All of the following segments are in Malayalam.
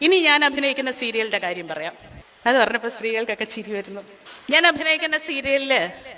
ഇനി ഞാൻ അഭിനയിക്കുന്ന സീരിയലിന്റെ കാര്യം പറയാം അത് പറഞ്ഞപ്പോ സ്ത്രീകൾക്കൊക്കെ ചിരി വരുന്നു ഞാൻ അഭിനയിക്കുന്ന സീരിയലില്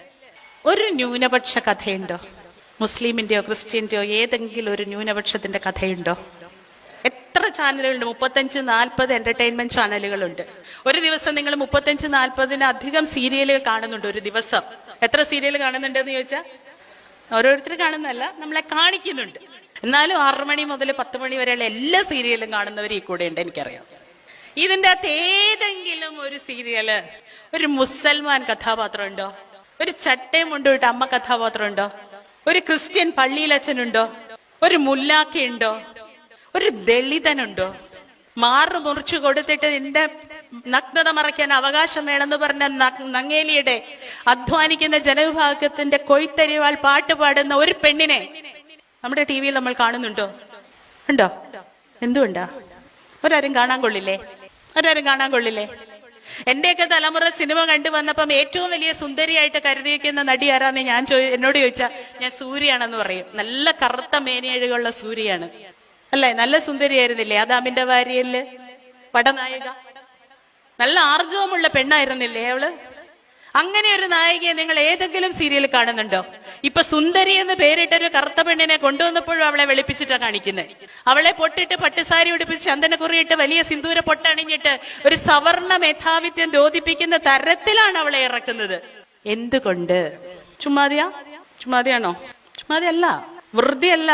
ഒരു ന്യൂനപക്ഷ കഥയുണ്ടോ മുസ്ലിമിന്റെയോ ക്രിസ്ത്യന്റെയോ ഏതെങ്കിലും ഒരു ന്യൂനപക്ഷത്തിന്റെ കഥയുണ്ടോ എത്ര ചാനലുകളുണ്ട് മുപ്പത്തഞ്ച് നാൽപ്പത് എന്റർടൈൻമെന്റ് ചാനലുകളുണ്ട് ഒരു ദിവസം നിങ്ങൾ മുപ്പത്തഞ്ച് നാൽപ്പതിനധികം സീരിയലുകൾ കാണുന്നുണ്ട് ഒരു ദിവസം എത്ര സീരിയൽ കാണുന്നുണ്ടെന്ന് ചോദിച്ചാൽ ഓരോരുത്തർ കാണുന്നതല്ല നമ്മളെ കാണിക്കുന്നുണ്ട് എന്നാലും ആറു മണി മുതൽ പത്ത് മണി വരെയുള്ള എല്ലാ സീരിയലും കാണുന്നവർ ഈ കൂടെ ഉണ്ട് എനിക്കറിയാം ഇതിന്റെ അകത്ത് ഏതെങ്കിലും ഒരു സീരിയല് ഒരു മുസൽമാൻ കഥാപാത്രം ഉണ്ടോ ഒരു ചട്ടയും കൊണ്ടുപോയിട്ട് അമ്മ കഥാപാത്രം ഉണ്ടോ ഒരു ക്രിസ്ത്യൻ പള്ളിയിലച്ഛനുണ്ടോ ഒരു മുല്ലാക്കയുണ്ടോ ഒരു ദളിതനുണ്ടോ മാറ് മുറിച്ചു കൊടുത്തിട്ട് എന്റെ നഗ്നത മറയ്ക്കാൻ അവകാശം വേണമെന്ന് പറഞ്ഞ ന- നങ്ങേലിയുടെ അധ്വാനിക്കുന്ന ജനവിഭാഗത്തിന്റെ കൊയ്ത്തരിവാൾ പാട്ട് പാടുന്ന ഒരു പെണ്ണിനെ നമ്മുടെ ടി വിയിൽ നമ്മൾ കാണുന്നുണ്ടോ ഉണ്ടോ എന്തുകൊണ്ടാ ഒരാരും കാണാൻ കൊള്ളില്ലേ ഒരാരും കാണാൻ കൊള്ളില്ലേ എന്റെയൊക്കെ തലമുറ സിനിമ കണ്ടു വന്നപ്പം ഏറ്റവും വലിയ സുന്ദരിയായിട്ട് കരുതിയിരിക്കുന്ന നടി ആരാന്ന് ഞാൻ ചോദി എന്നോട് ചോദിച്ചാ ഞാൻ സൂര്യയാണെന്ന് പറയും നല്ല കറുത്ത മേനിയഴുകളുള്ള സൂര്യയാണ് അല്ലേ നല്ല സുന്ദരിയായിരുന്നില്ലേ ആദാമിന്റെ ഭാര്യയില് പടനായിക നല്ല ആർജവമുള്ള പെണ്ണായിരുന്നില്ലേ അവള് അങ്ങനെ ഒരു നായികയെ നിങ്ങൾ ഏതെങ്കിലും സീരിയൽ കാണുന്നുണ്ടോ ഇപ്പൊ സുന്ദരി എന്ന് പേരിട്ടൊരു കറുത്ത പെണ്ണിനെ കൊണ്ടുവന്നപ്പോഴും അവളെ വെളുപ്പിച്ചിട്ടാ കാണിക്കുന്നത് അവളെ പൊട്ടിട്ട് പട്ടുസാരി ഉടുപ്പിച്ച് ചന്ദനക്കുറിയിട്ട് വലിയ സിന്ദൂര പൊട്ടണിഞ്ഞിട്ട് ഒരു സവർണ മേധാവിത്വം രോധിപ്പിക്കുന്ന തരത്തിലാണ് അവളെ ഇറക്കുന്നത് എന്തുകൊണ്ട് ചുമ്മാതിയാ ചുമ്മാതിയാണോ ചുമ്മാതിയല്ല വെറുതെയല്ല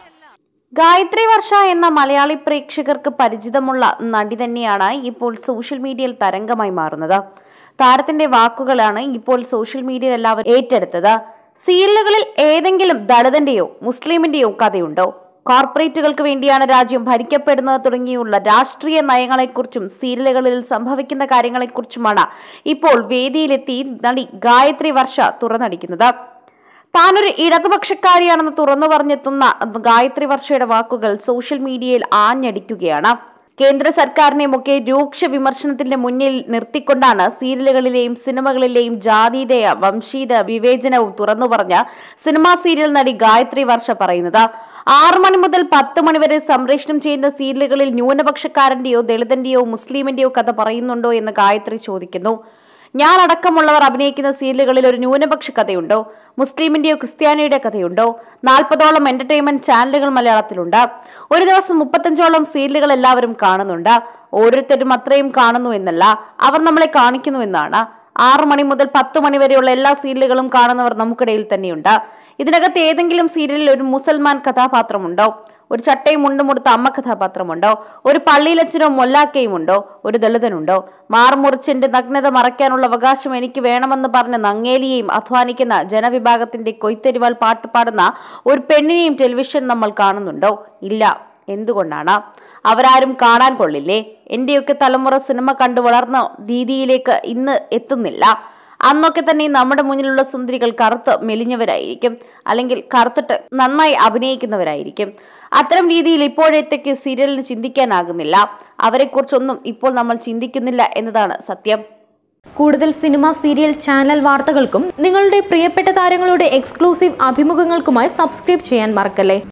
ഗായത്രി വർഷ എന്ന മലയാളി പ്രേക്ഷകർക്ക് പരിചിതമുള്ള നടി തന്നെയാണ് ഇപ്പോൾ സോഷ്യൽ മീഡിയയിൽ തരംഗമായി മാറുന്നത് താരത്തിന്റെ വാക്കുകളാണ് ഇപ്പോൾ സോഷ്യൽ മീഡിയയിൽ എല്ലാവരും ഏറ്റെടുത്തത് സീരിയലുകളിൽ ഏതെങ്കിലും ദളിതന്റെയോ മുസ്ലിമിന്റെയോ കഥയുണ്ടോ കോർപ്പറേറ്റുകൾക്ക് വേണ്ടിയാണ് രാജ്യം ഭരിക്കപ്പെടുന്നത് തുടങ്ങിയുള്ള രാഷ്ട്രീയ നയങ്ങളെക്കുറിച്ചും സീരിയലുകളിൽ സംഭവിക്കുന്ന കാര്യങ്ങളെക്കുറിച്ചുമാണ് ഇപ്പോൾ വേദിയിലെത്തി നടി ഗായത്രി വർഷ തുറന്നടിക്കുന്നത് താനൊരു ഇടതുപക്ഷക്കാരിയാണെന്ന് തുറന്നു പറഞ്ഞെത്തുന്ന ഗായത്രി വർഷയുടെ വാക്കുകൾ സോഷ്യൽ മീഡിയയിൽ ആഞ്ഞടിക്കുകയാണ് കേന്ദ്ര സർക്കാരിനെയുമൊക്കെ രൂക്ഷ വിമർശനത്തിന്റെ മുന്നിൽ നിർത്തിക്കൊണ്ടാണ് സീരിയലുകളിലെയും സിനിമകളിലെയും ജാതീയതയ വംശീയത വിവേചനവും തുറന്നു പറഞ്ഞ സിനിമാ സീരിയൽ നടി ഗായത്രി വർഷ പറയുന്നത് ആറു മണി മുതൽ പത്ത് മണി വരെ സംപ്രേഷണം ചെയ്യുന്ന സീരിയലുകളിൽ ന്യൂനപക്ഷക്കാരന്റെയോ ദളിതന്റെയോ മുസ്ലിമിന്റെയോ കഥ പറയുന്നുണ്ടോ എന്ന് ഗായത്രി ചോദിക്കുന്നു ഞാൻ അടക്കമുള്ളവർ അഭിനയിക്കുന്ന സീരിയലുകളിൽ ഒരു ന്യൂനപക്ഷ കഥയുണ്ടോ മുസ്ലിമിന്റെയോ ക്രിസ്ത്യാനിയുടെ കഥയുണ്ടോ നാൽപ്പതോളം എന്റർടൈൻമെന്റ് ചാനലുകൾ മലയാളത്തിലുണ്ട് ഒരു ദിവസം മുപ്പത്തഞ്ചോളം സീരിയലുകൾ എല്ലാവരും കാണുന്നുണ്ട് ഓരോരുത്തരും അത്രയും കാണുന്നു എന്നല്ല അവർ നമ്മളെ കാണിക്കുന്നു എന്നാണ് ആറു മണി മുതൽ പത്ത് മണി വരെയുള്ള എല്ലാ സീരിയലുകളും കാണുന്നവർ നമുക്കിടയിൽ തന്നെയുണ്ട് ഇതിനകത്ത് ഏതെങ്കിലും സീരിയലിൽ ഒരു മുസൽമാൻ കഥാപാത്രമുണ്ടോ ഒരു ചട്ടയും മുണ്ടും കൊടുത്ത അമ്മ കഥാപാത്രമുണ്ടോ ഒരു പള്ളിയിലച്ചനോ മൊല്ലാക്കയും ഉണ്ടോ ഒരു ദളിതനുണ്ടോ മാറുമുറിച്ചെന്റെ നഗ്നത മറയ്ക്കാനുള്ള അവകാശം എനിക്ക് വേണമെന്ന് പറഞ്ഞ നങ്ങേലിയെയും അധ്വാനിക്കുന്ന ജനവിഭാഗത്തിന്റെ കൊയ്ത്തരിവാൾ പാട്ട് പാടുന്ന ഒരു പെണ്ണിനെയും ടെലിവിഷൻ നമ്മൾ കാണുന്നുണ്ടോ ഇല്ല എന്തുകൊണ്ടാണ് അവരാരും കാണാൻ കൊള്ളില്ലേ എന്റെയൊക്കെ തലമുറ സിനിമ കണ്ടു വളർന്ന രീതിയിലേക്ക് ഇന്ന് എത്തുന്നില്ല അന്നൊക്കെ തന്നെ നമ്മുടെ മുന്നിലുള്ള സുന്ദരികൾ കറുത്ത് മെലിഞ്ഞവരായിരിക്കും അല്ലെങ്കിൽ കറുത്തിട്ട് നന്നായി അഭിനയിക്കുന്നവരായിരിക്കും അത്തരം രീതിയിൽ ഇപ്പോഴത്തേക്ക് സീരിയലിന് ചിന്തിക്കാനാകുന്നില്ല അവരെക്കുറിച്ചൊന്നും ഇപ്പോൾ നമ്മൾ ചിന്തിക്കുന്നില്ല എന്നതാണ് സത്യം കൂടുതൽ സിനിമ സീരിയൽ ചാനൽ വാർത്തകൾക്കും നിങ്ങളുടെ പ്രിയപ്പെട്ട താരങ്ങളുടെ എക്സ്ക്ലൂസീവ് അഭിമുഖങ്ങൾക്കുമായി സബ്സ്ക്രൈബ് ചെയ്യാൻ മറക്കല്ലേ